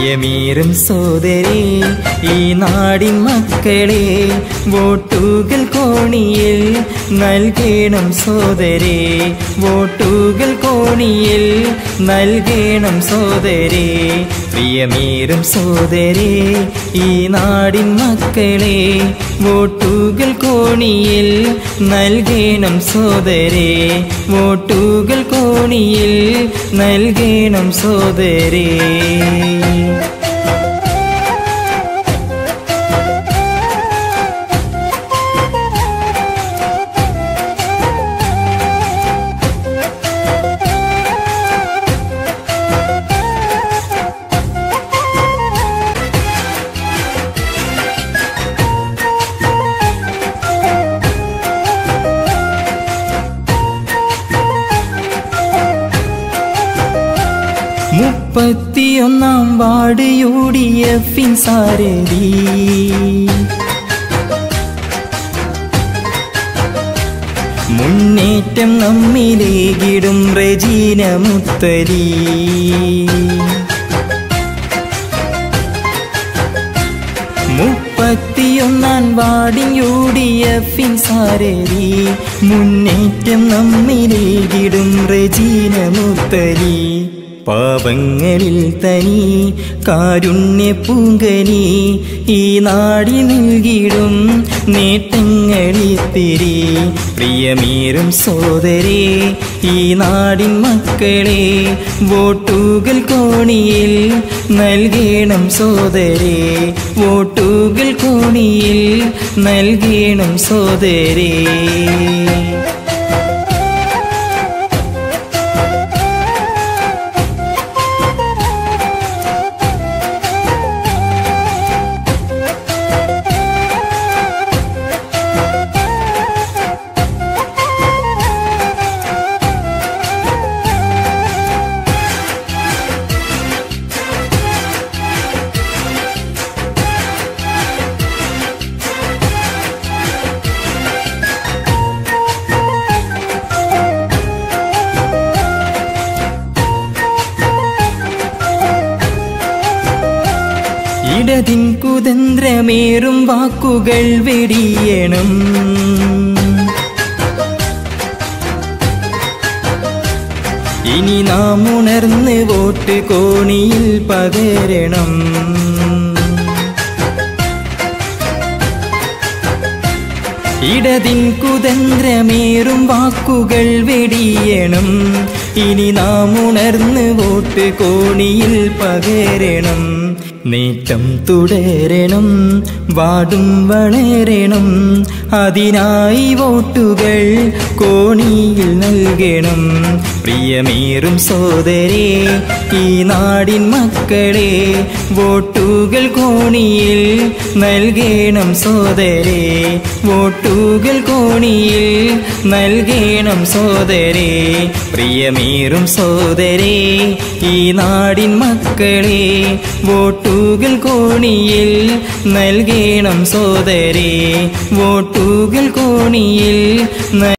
പ്രിയമീറും സോദരേ ഈ നാടിൻ മക്കളെ വോട്ടുകൾ കോണിയിൽ നൽകണം സോദരേ വോട്ടുകൾ കോണിയിൽ നൽകണം സോദരേ പ്രിയമീറും സോദരേ ഈ നാടിൻ മക്കളെ വോട്ടുകൾ കോണിയിൽ നൽകണം സോദരേ വോട്ടുകൾ കോണിയിൽ നൽകണം സോദരേ മുപ്പത്തിയൊന്നാം വാർഡ് യു ഡി എഫിൻ സാരഥി മുന്നേറ്റം നമ്മിലേകിടും റെജീന മുത്തരി മുപ്പത്തിയൊന്നാം വാർഡിൻ യു ഡി എഫിൻ സാരഥി മുന്നേറ്റം നമ്മിലേകിടും റെജീന മുത്തരി പാപങ്ങളിൽ തനി കാരുണ്യ പൂങ്കനി ഈ നാടി നൽകിടും നേട്ടങ്ങളിത്തിരി പ്രിയമീറും സോദരേ ഈ നാടിൻ മക്കളെ വോട്ടുകൾ കോണിയിൽ നൽകണം സോദരേ വോട്ടുകൾ കോണിയിൽ നൽകണം സോദരേ ഇടതിൻ കുതന്ത്രമേറും വാക്കുകൾ വെടിയണം ഇനി നാം ഉണർന്ന് വോട്ട് കോണിയിൽ പകരണം ഇടതിൻ കുതന്ത്രമേറും വാക്കുകൾ വെടിയണം ഇനി നാം ഉണർന്ന് വോട്ട് കോണിയിൽ പകരണം നേട്ടം തുടരണം വാടും വളരണം അതിനായി വോട്ടുകൾ കോണിയിൽ നൽകണം പ്രിയമേറും സോദരേ ഈ നാടിൻ മക്കളെ വോട്ടുകൾ കോണിയിൽ നൽകണം സോദരേ വോട്ടുകൾ കോണിയിൽ നൽകണം സോദരേ പ്രിയമേറും സോദരേ ഈ നാടിൻ മക്കളെ വോട്ടുകൾ കോണിയിൽ നൽകണം സോദരേ വോട്ടുകൾ കോണിയിൽ